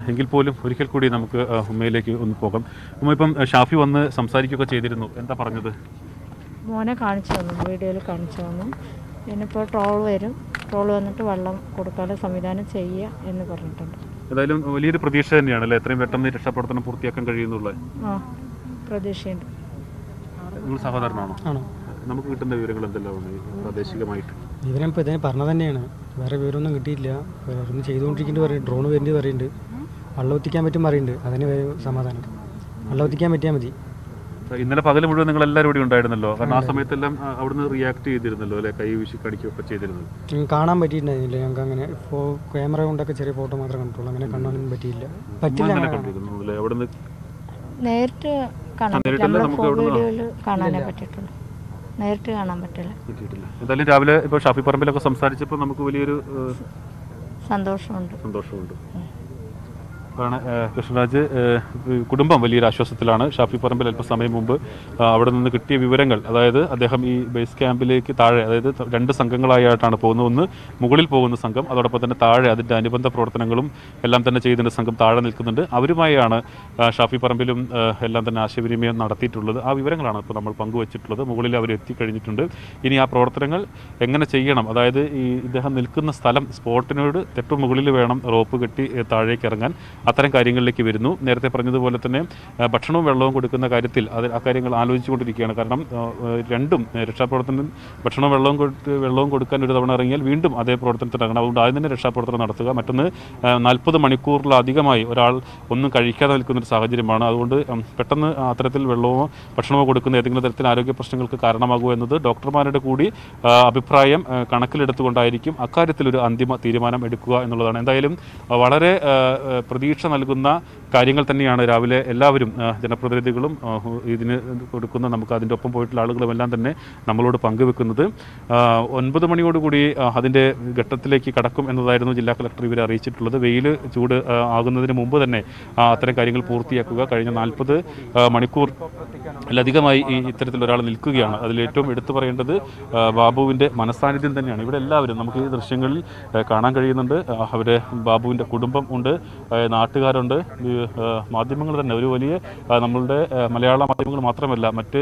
എങ്കിൽ പോലും ഒരിക്കൽ കൂടി നമുക്ക് ആ, ഉമ്മയിലേക്ക് ഒന്ന് പോകാം ഉമ്മ ഇപ്പം ആ, ഷാഫി വന്ന് സംസാരിക്കുകയൊക്കെ ചെയ്തിരുന്നു എന്താ പറഞ്ഞത് മോനെ കാണിച്ചു തന്നു വീഡിയോയിൽ കാണിച്ചു തന്നു ഇനിയിപ്പോൾ ട്രോൾ വരും ട്രോൾ വന്നിട്ട് വെള്ളം കൊടുക്കാനുള്ള സംവിധാനം ചെയ്യുക എന്ന് പറഞ്ഞിട്ടുണ്ട് ഏതായാലും വലിയൊരു പ്രതീക്ഷ തന്നെയാണ് അല്ലേ എത്രയും പെട്ടെന്ന് രക്ഷാപ്രവർത്തനം പൂർത്തിയാക്കാൻ കഴിയുന്നുള്ള ആ പ്രതീക്ഷയുണ്ട് നിങ്ങൾ സഹോദരനാണോ ആണോ നമുക്ക് കിട്ടുന്ന വിവരങ്ങൾ എന്തെല്ലാമാണ് ഈ പ്രാദേശികമായിട്ട് വിവരം ഇപ്പോൾ ഇതിനെ പറഞ്ഞത് തന്നെയാണ് വേറെ വിവരമൊന്നും കിട്ടിയില്ല ഓരോന്ന് ചെയ്തുകൊണ്ടിരിക്കുന്നുണ്ട് പറയും ഡ്രോൺ വരുന്നുണ്ട് പറയുന്നുണ്ട് വെള്ളം എത്തിക്കാൻ പറ്റും പറയുന്നുണ്ട് അതിന് വേഗം സമാധാനം വെള്ളം എത്തിക്കാൻ പറ്റിയാൽ മതി ഇന്നലെ പകൽ മുഴുവൻ നിങ്ങൾ എല്ലാവരും ഇവിടെ ഉണ്ടായിരുന്നല്ലോ കാരണം ആ സമയത്തെല്ലാം ആ, അവിടുന്ന് റിയാക്ട് ചെയ്തിരുന്നല്ലോ അല്ലെ കൈ വീശി കടിക്കുകയൊക്കെ ചെയ്തിരുന്നത് ഉം, കാണാൻ പറ്റിയിട്ടുണ്ടായിരുന്നില്ല ഞങ്ങൾക്ക് അങ്ങനെ ഇപ്പോൾ ക്യാമറ കൊണ്ടൊക്കെ ചെറിയ ഫോട്ടോ മാത്രമേ കണ്ടിട്ടുള്ളൂ അങ്ങനെ കാണാനൊന്നും പറ്റിയില്ല പറ്റില്ല ഇന്നലെ അങ്ങനെ കാണാൻ. കണ്ടിരുന്നു അല്ലേ അവിടുന്ന് നേരിട്ട് കാണാൻ പറ്റില്ല നേരിട്ടല്ല നമ്മൾ നമുക്ക് അവിടുന്ന് വീഡിയോയിൽ കാണാനേ പറ്റിയിട്ടുള്ളൂ നേരിട്ട് കാണാൻ പറ്റില്ല കിട്ടിയിട്ടില്ല എന്തായാലും രാവിലെ ഇപ്പോൾ ഷാഫി പറമ്പിലൊക്കെ സംസാരിച്ചപ്പോൾ നമുക്ക് വലിയൊരു ഏഹ്, സന്തോഷമുണ്ട് സന്തോഷമുണ്ട് ആണ് ഏഹ്, കൃഷ്ണരാജ് ഏഹ്, കുടുംബം വലിയൊരു ആശ്വാസത്തിലാണ് ഷാഫി പറമ്പിൽ അല്പസമയം മുമ്പ് ആ, അവിടെ നിന്ന് കിട്ടിയ വിവരങ്ങൾ അതായത് അദ്ദേഹം ഈ ബേസ് ക്യാമ്പിലേക്ക് താഴെ അതായത് ത- രണ്ട് സംഘങ്ങളായിട്ടാണ് പോകുന്നത് ഒന്ന് മുകളിൽ പോകുന്ന സംഘം അതോടൊപ്പം തന്നെ താഴെ അതിൻ്റെ അനുബന്ധ പ്രവർത്തനങ്ങളും എല്ലാം തന്നെ ചെയ്യുന്നുണ്ട് സംഘം താഴെ നിൽക്കുന്നുണ്ട് അവരുമായാണ് ആ, ഷാഫി പറമ്പിലും ആ, എല്ലാം തന്നെ ആശയവിനിമയം നടത്തിയിട്ടുള്ളത് ആ വിവരങ്ങളാണ് ഇപ്പോൾ നമ്മൾ പങ്കുവച്ചിട്ടുള്ളത് മുകളിൽ അവർ എത്തിക്കഴിഞ്ഞിട്ടുണ്ട് ഇനി ആ പ്രവർത്തനങ്ങൾ എങ്ങനെ ചെയ്യണം അതായത് ഈ ഇദ്ദേഹം നിൽക്കുന്ന സ്ഥലം സ്പോട്ടിനോട് തൊട്ടു മുകളിൽ വേണം റോപ്പ് കെട്ടി ഏ, താഴേക്ക് ഇറങ്ങാൻ അത്തരം കാര്യങ്ങളിലേക്ക് വരുന്നു നേരത്തെ പറഞ്ഞതുപോലെ തന്നെ ആ, ഭക്ഷണവും വെള്ളവും കൊടുക്കുന്ന കാര്യത്തിൽ അത് ആ കാര്യങ്ങൾ ആലോചിച്ചുകൊണ്ടിരിക്കുകയാണ് കാരണം ആ, ആ, രണ്ടും ഏ, രക്ഷാപ്രവർത്തനം ഭക്ഷണവും വെള്ളവും കൊടുത്ത് വെള്ളവും കൊടുക്കാൻ ഒരു തവണ ഇറങ്ങിയാൽ വീണ്ടും അതേ പ്രവർത്തനത്തിൽ ഇറങ്ങണം അതുകൊണ്ട് ആദ്യം തന്നെ രക്ഷാപ്രവർത്തനം നടത്തുക മറ്റൊന്ന് നാൽപ്പത് മണിക്കൂറിലധികമായി ഒരാൾ ഒന്നും കഴിക്കാതെ നിൽക്കുന്ന ഒരു സാഹചര്യമാണ് അതുകൊണ്ട് ഉം, പെട്ടെന്ന് അത്തരത്തിൽ വെള്ളമോ ഭക്ഷണമോ കൊടുക്കുന്ന ഏതെങ്കിലും തരത്തിൽ ആരോഗ്യ പ്രശ്നങ്ങൾക്ക് കാരണമാകുമോ എന്നത് ഡോക്ടർമാരുടെ കൂടി ആ, അഭിപ്രായം ആ, കണക്കിലെടുത്തുകൊണ്ടായിരിക്കും അക്കാര്യത്തിൽ ഒരു അന്തിമ തീരുമാനം എടുക്കുക എന്നുള്ളതാണ് എന്തായാലും ആ, വളരെ ആ, ആ, പ്രതീക്ഷ നൽകുന്ന കാര്യങ്ങൾ തന്നെയാണ് രാവിലെ എല്ലാവരും ആ, ജനപ്രതിനിധികളും ആ, ഇതിന് കൊടുക്കുന്ന നമുക്ക് അതിൻ്റെ ഒപ്പം പോയിട്ടുള്ള ആളുകളും എല്ലാം തന്നെ നമ്മളോട് പങ്കുവെക്കുന്നത് ആ, ഒൻപത് മണിയോടുകൂടി ആ, അതിൻ്റെ ഘട്ടത്തിലേക്ക് കടക്കും എന്നതായിരുന്നു ജില്ലാ കളക്ടർ ഇവരെ അറിയിച്ചിട്ടുള്ളത് വെയിൽ ചൂട് ആ, ആകുന്നതിന് മുമ്പ് തന്നെ ആ, അത്തരം കാര്യങ്ങൾ പൂർത്തിയാക്കുക കഴിഞ്ഞ നാൽപ്പത് മണിക്കൂർ ലധികമായി ഈ ഇത്തരത്തിൽ ഒരാൾ നിൽക്കുകയാണ് അതിൽ ഏറ്റവും എടുത്തു പറയേണ്ടത് ആ, ബാബുവിൻ്റെ മനസാന്നിധ്യം തന്നെയാണ് ഇവിടെ എല്ലാവരും നമുക്ക് ഈ ദൃശ്യങ്ങളിൽ ആ, കാണാൻ കഴിയുന്നുണ്ട് ആ, അവരെ ബാബുവിൻ്റെ കുടുംബം ഉണ്ട് ആ, നാട്ടുകാരുണ്ട് ഈ, ആ, മാധ്യമങ്ങൾ തന്നെ ഒരു വലിയ ആ, നമ്മളുടെ ആ, മലയാള മാധ്യമങ്ങൾ മാത്രമല്ല മറ്റ്